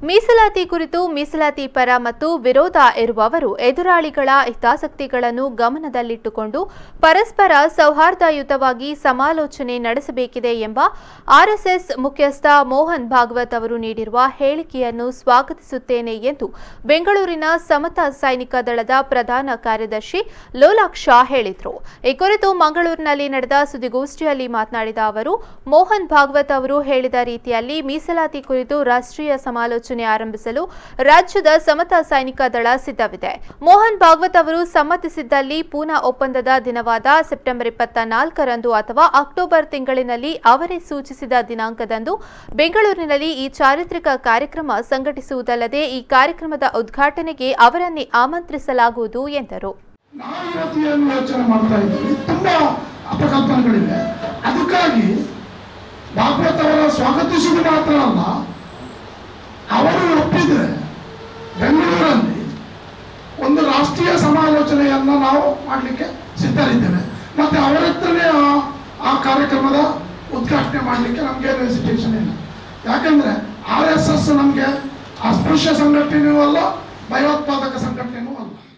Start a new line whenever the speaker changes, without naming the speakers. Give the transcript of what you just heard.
ಮೀಸಲಾತಿ ಕುರಿತು ಮೀಸಲಾತಿ ಪರ ಮತ್ತು ವಿರೋಧ ಇರುವವರು ಎದುರಾಳಿಗಳ ಹಿತಾಸಕ್ತಿಗಳನ್ನು ಗಮನದಲ್ಲಿಟ್ಟುಕೊಂಡು ಪರಸ್ಪರ ಸೌಹಾರ್ದಯುತವಾಗಿ ಸಮಾಲೋಚನೆ ನಡೆಸಬೇಕಿದೆ ಎಂಬ ಆರ್ಎಸ್ಎಸ್ ಮುಖ್ಯಸ್ಥ ಮೋಹನ್ ಭಾಗವತ್ ಅವರು ನೀಡಿರುವ ಹೇಳಿಕೆಯನ್ನು ಸ್ವಾಗತಿಸುತ್ತೇನೆ ಎಂದು ಬೆಂಗಳೂರಿನ ಸಮತಾ ಸೈನಿಕ ದಳದ ಪ್ರಧಾನ ಕಾರ್ಯದರ್ಶಿ ಲೋಲಾಕ್ಷ ಹೇಳಿದರು ಈ ಕುರಿತು ಮಂಗಳೂರಿನಲ್ಲಿ ನಡೆದ ಸುದ್ದಿಗೋಷ್ಠಿಯಲ್ಲಿ ಮಾತನಾಡಿದ ಅವರು ಮೋಹನ್ ಭಾಗವತ್ ಅವರು ಹೇಳಿದ ರೀತಿಯಲ್ಲಿ ಮೀಸಲಾತಿ ಕುರಿತು ರಾಷ್ಟ್ರೀಯ ಸಮಾಲೋಚನೆ ಆರಂಭಿಸಲು ರಾಜ್ಯದ ಸಮತಾ ಸೈನಿಕ ದಳ ಸಿದ್ಧವಿದೆ ಮೋಹನ್ ಭಾಗವತ್ ಅವರು ಸಮ್ಮತಿಸಿದ್ದಲ್ಲಿ ಪೂನಾ ಒಪ್ಪಂದದ ದಿನವಾದ ಸೆಪ್ಟೆಂಬರ್ ಇಪ್ಪತ್ತ ನಾಲ್ಕರಂದು ಅಥವಾ ಅಕ್ಟೋಬರ್ ತಿಂಗಳಿನಲ್ಲಿ ಅವರೇ ಸೂಚಿಸಿದ ದಿನಾಂಕದಂದು ಬೆಂಗಳೂರಿನಲ್ಲಿ ಈ ಚಾರಿತ್ರಿಕ ಕಾರ್ಯಕ್ರಮ ಸಂಘಟಿಸುವುದಲ್ಲದೆ ಈ ಕಾರ್ಯಕ್ರಮದ ಉದ್ಘಾಟನೆಗೆ ಅವರನ್ನೇ ಆಮಂತ್ರಿಸಲಾಗುವುದು ಎಂದರು
ನಾವು ಇವತ್ತು ಏನು ಯೋಚನೆ ಮಾಡ್ತಾ ಇದ್ದೀವಿ ತುಂಬಾ ಅಪಕಲ್ಪನೆಗಳಿವೆ ಅದಕ್ಕಾಗಿ ಭಾಗವತ್ ಅವರ ಸ್ವಾಗತಿಸುವುದು ಮಾತ್ರ ಅಲ್ಲ ಅವರು ಒಪ್ಪಿದ್ರೆ ಬೆಂಗಳೂರಲ್ಲಿ ಒಂದು ರಾಷ್ಟ್ರೀಯ ಸಮಾಲೋಚನೆಯನ್ನ ನಾವು ಮಾಡಲಿಕ್ಕೆ ಸಿದ್ಧರಿದ್ದೇವೆ ಮತ್ತೆ ಅವರ ಹತ್ರನೇ ಆ ಆ ಕಾರ್ಯಕ್ರಮದ ಉದ್ಘಾಟನೆ ಮಾಡಲಿಕ್ಕೆ ನಮಗೇನು ಹೆಸಿಟೇಷನ್ ಇಲ್ಲ ಯಾಕಂದ್ರೆ ಆರ್ ಎಸ್ ಎಸ್ ನಮಗೆ ಅಸ್ಪೃಶ್ಯ ಸಂಘಟನೆಯೂ ಅಲ್ಲ ಭಯೋತ್ಪಾದಕ ಸಂಘಟನೆಯೂ ಅಲ್ಲ